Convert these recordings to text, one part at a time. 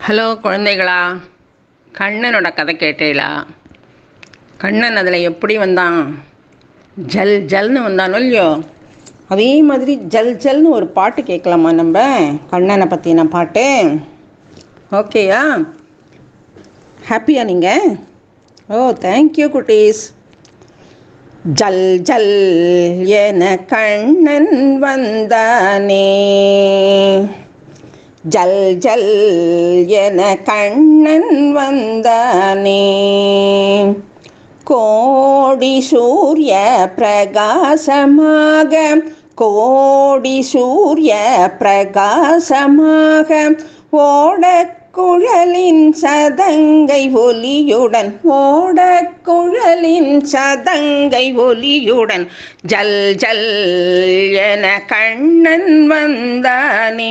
hello குழந்தைகளா கண்ணனோட கதை கேட்டீங்களா கண்ணன் அதில் எப்படி வந்தான் ஜல் ஜல்னு வந்தானோ இல்லையோ அதே மாதிரி ஜல் ஜல்னு ஒரு பாட்டு கேட்கலாமா நம்ம கண்ணனை பற்றின பாட்டு ஓகேயா ஹாப்பியா நீங்கள் ஓ தேங்க்யூ குட்டீஸ் ஜல் ஜல் என கண்ணன் வந்தானே ஜல் ஜல் என கண்ணன் வந்தானே கோடி சூரிய பிரகாசமாக கோடி சூரிய பிரகாசமாக ஓடக்குழலின் சதங்கை ஒலியுடன் ஓடக்குழலின் சதங்கை ஒலியுடன் ஜல் ஜல் என கண்ணன் வந்தானே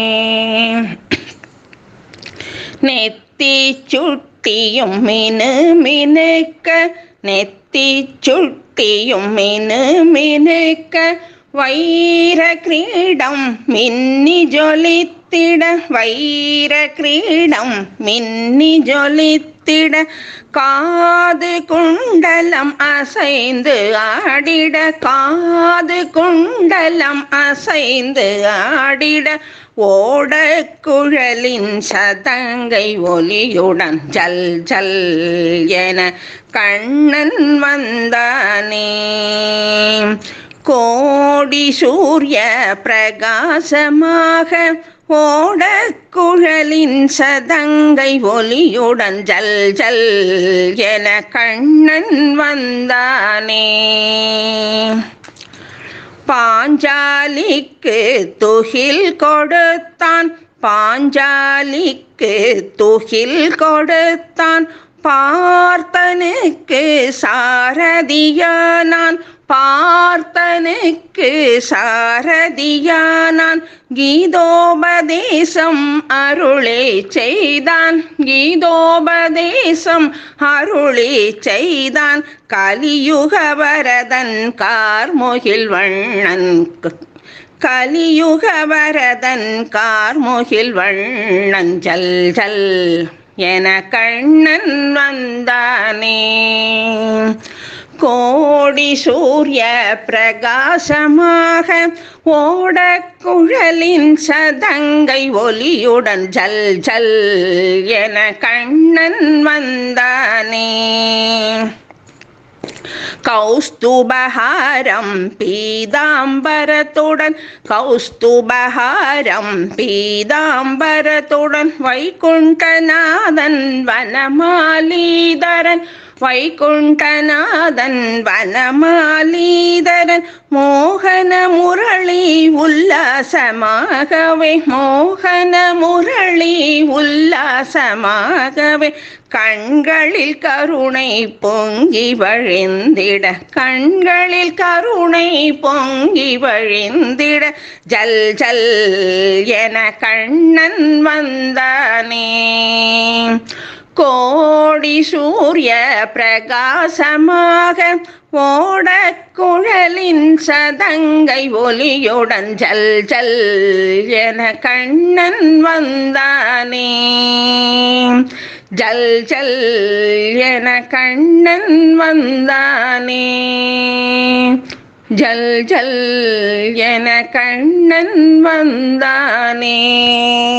நெத்தி சுட்டியும் மினு மினுக்க நெத்தி சுட்டியும் மினு மினுக்க வைர கிரீடம் மின்னி ஜொலித்திட வைர கிரீடம் மின்னி ஜொலித்திட காது குண்டலம் அசைந்து ஆடிட காது குண்டலம் அசைந்து ஆடிட ஓட குழலின் சதங்கை ஒலியுடன் ஜல் ஜல் என கண்ணன் வந்தானே கோடி சூரிய பிரகாசமாக ஓட குழலின் சதங்கை ஒலியுடன் ஜல் ஜல் என கண்ணன் வந்தானே பாஞ்சாலிக்கு துகில் கொடுத்தான் பாஞ்சாலிக்கு துகில் கொடுத்தான் பார்த்தனுக்கு சாரதியானான் பார்த்தனுக்கு சாரதியானான் கீதோபதேசம் அருளே செய்தான் கீதோபதேசம் அருளே செய்தான் கலியுகவரதன் கார்முகில் வண்ணன் கலியுகவரதன் கார்முகில் வண்ணன் ஜல் ஜல் என கண்ணன் வந்தானே கோடி சூரிய பிரகாசமாக ஓட குழலின் சதங்கை ஒலியுடன் ஜல் ஜல் என கண்ணன் வந்தானே கௌஸ்துபஹாரம் பீதாம்பரத்துடன் கௌஸ்துபஹாரம் பீதாம்பரத்துடன் வைகுண்டநாதன் வனமாலீதரன் வைகுண்டநாதன் வனமாலீதரன் மோகன முரளி உல்லாசமாகவே மோகன முரளி உல்லாசமாகவே கண்களில் கருணை பொங்கி வழிந்திட கண்களில் கருணை பொங்கி வழிந்திட ஜல் ஜல் என கண்ணன் வந்தானே கோடி சூரிய பிரகாசமாக ஓட குழலின் சதங்கை ஒலியுடன் ஜல் ஜல் என கண்ணன் வந்தானே ஜல் ஜல் என கண்ணன் வந்தானே ஜல் ஜல் என கண்ணன் வந்தானே